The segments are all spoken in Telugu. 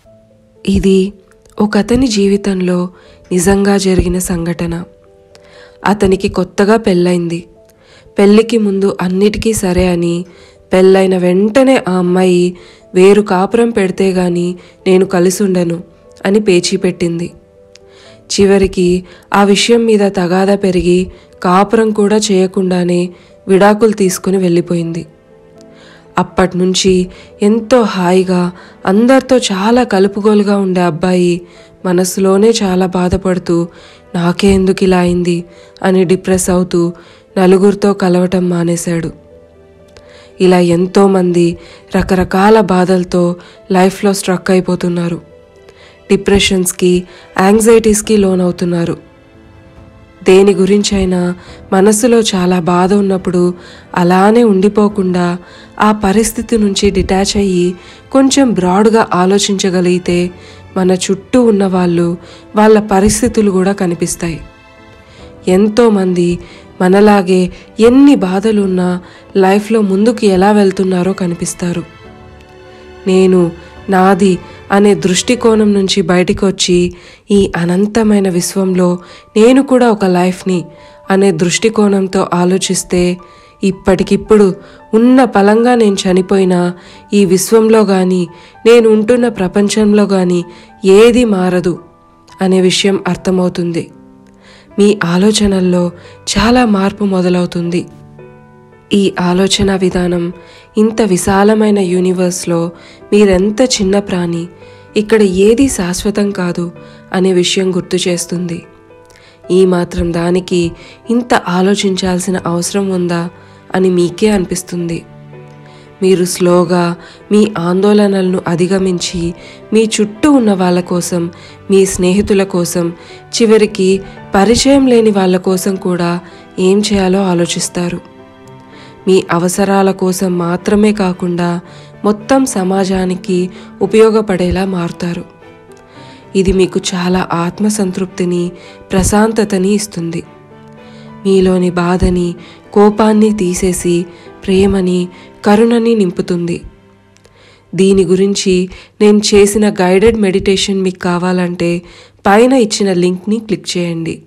ఇది ఒక అతని జీవితంలో నిజంగా జరిగిన సంఘటన అతనికి కొత్తగా పెళ్ళైంది పెళ్ళికి ముందు అన్నిటికీ సరే అని పెళ్ళైన వెంటనే ఆ అమ్మాయి వేరు కాపురం పెడితే గాని నేను కలిసి ఉండను అని పేచీ పెట్టింది చివరికి ఆ విషయం మీద తగాదా పెరిగి కాపురం కూడా చేయకుండానే విడాకులు తీసుకుని వెళ్ళిపోయింది అప్పటి నుంచి ఎంతో హాయిగా అందరితో చాలా కలుపుగోలుగా ఉండే అబ్బాయి మనసులోనే చాలా బాధపడుతూ నాకే ఎందుకు ఇలా అయింది అని డిప్రెస్ అవుతూ నలుగురితో కలవటం మానేశాడు ఇలా ఎంతోమంది రకరకాల బాధలతో లైఫ్లో స్ట్రక్ అయిపోతున్నారు డిప్రెషన్స్కి యాంగ్జైటీస్కి లోనవుతున్నారు దేని గురించైనా మనసులో చాలా బాధ ఉన్నప్పుడు అలానే ఉండిపోకుండా ఆ పరిస్థితి నుంచి డిటాచ్ అయ్యి కొంచెం బ్రాడ్గా ఆలోచించగలిగితే మన చుట్టూ ఉన్న వాళ్ళు వాళ్ళ పరిస్థితులు కూడా కనిపిస్తాయి ఎంతోమంది మనలాగే ఎన్ని బాధలున్నా లైఫ్లో ముందుకు ఎలా వెళ్తున్నారో కనిపిస్తారు నేను నాది అనే దృష్టికోణం నుంచి బయటికి వచ్చి ఈ అనంతమైన విశ్వంలో నేను కూడా ఒక లైఫ్ని అనే దృష్టికోణంతో ఆలోచిస్తే ఇప్పటికిప్పుడు ఉన్న పలంగా నేను చనిపోయినా ఈ విశ్వంలో కానీ నేను ఉంటున్న ప్రపంచంలో కానీ ఏది మారదు అనే విషయం అర్థమవుతుంది మీ ఆలోచనల్లో చాలా మార్పు మొదలవుతుంది ఈ ఆలోచన విధానం ఇంత విశాలమైన యూనివర్స్లో మీరెంత చిన్న ప్రాణి ఇక్కడ ఏది శాశ్వతం కాదు అనే విషయం గుర్తు చేస్తుంది ఈ మాత్రం దానికి ఇంత ఆలోచించాల్సిన అవసరం ఉందా అని మీకే అనిపిస్తుంది మీరు స్లోగా మీ ఆందోళనలను అధిగమించి మీ చుట్టూ ఉన్న వాళ్ళ కోసం మీ స్నేహితుల కోసం చివరికి పరిచయం లేని వాళ్ళ కోసం కూడా ఏం చేయాలో ఆలోచిస్తారు మీ అవసరాల కోసం మాత్రమే కాకుండా మొత్తం సమాజానికి ఉపయోగపడేలా మారుతారు ఇది మీకు చాలా ఆత్మసంతృప్తిని ప్రశాంతతని ఇస్తుంది మీలోని బాధని కోపాన్ని తీసేసి ప్రేమని కరుణని నింపుతుంది దీని గురించి నేను చేసిన గైడెడ్ మెడిటేషన్ మీకు కావాలంటే పైన ఇచ్చిన లింక్ని క్లిక్ చేయండి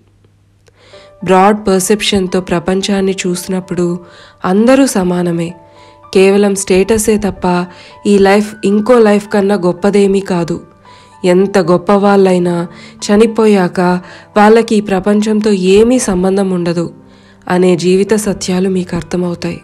బ్రాడ్ పర్సెప్షన్తో ప్రపంచాన్ని చూసినప్పుడు అందరూ సమానమే కేవలం స్టేటసే తప్ప ఈ లైఫ్ ఇంకో లైఫ్ కన్నా గొప్పదేమీ కాదు ఎంత గొప్ప వాళ్ళైనా చనిపోయాక వాళ్ళకి ఈ ప్రపంచంతో ఏమీ సంబంధం ఉండదు అనే జీవిత సత్యాలు మీకు అర్థమవుతాయి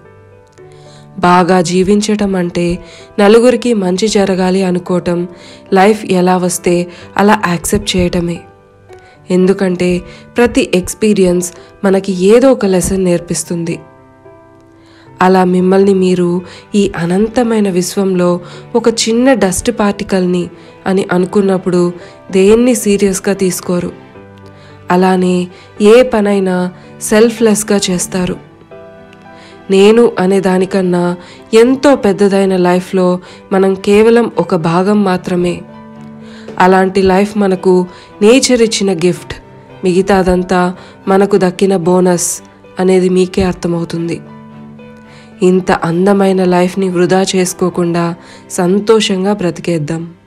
బాగా జీవించటం అంటే నలుగురికి మంచి జరగాలి అనుకోవటం లైఫ్ ఎలా వస్తే అలా యాక్సెప్ట్ చేయటమే ఎందుకంటే ప్రతి ఎక్స్పీరియన్స్ మనకి ఏదో ఒక లెసన్ నేర్పిస్తుంది అలా మిమ్మల్ని మీరు ఈ అనంతమైన విశ్వంలో ఒక చిన్న డస్ట్ పార్టికల్ని అని అనుకున్నప్పుడు దేన్ని సీరియస్గా తీసుకోరు అలానే ఏ పనైనా సెల్ఫ్లెస్గా చేస్తారు నేను అనే దానికన్నా ఎంతో పెద్దదైన లైఫ్లో మనం కేవలం ఒక భాగం మాత్రమే అలాంటి లైఫ్ మనకు నేచర్ ఇచ్చిన గిఫ్ట్ మిగతాదంతా మనకు దక్కిన బోనస్ అనేది మీకే అర్థమవుతుంది ఇంత అందమైన లైఫ్ని వృధా చేసుకోకుండా సంతోషంగా బ్రతికేద్దాం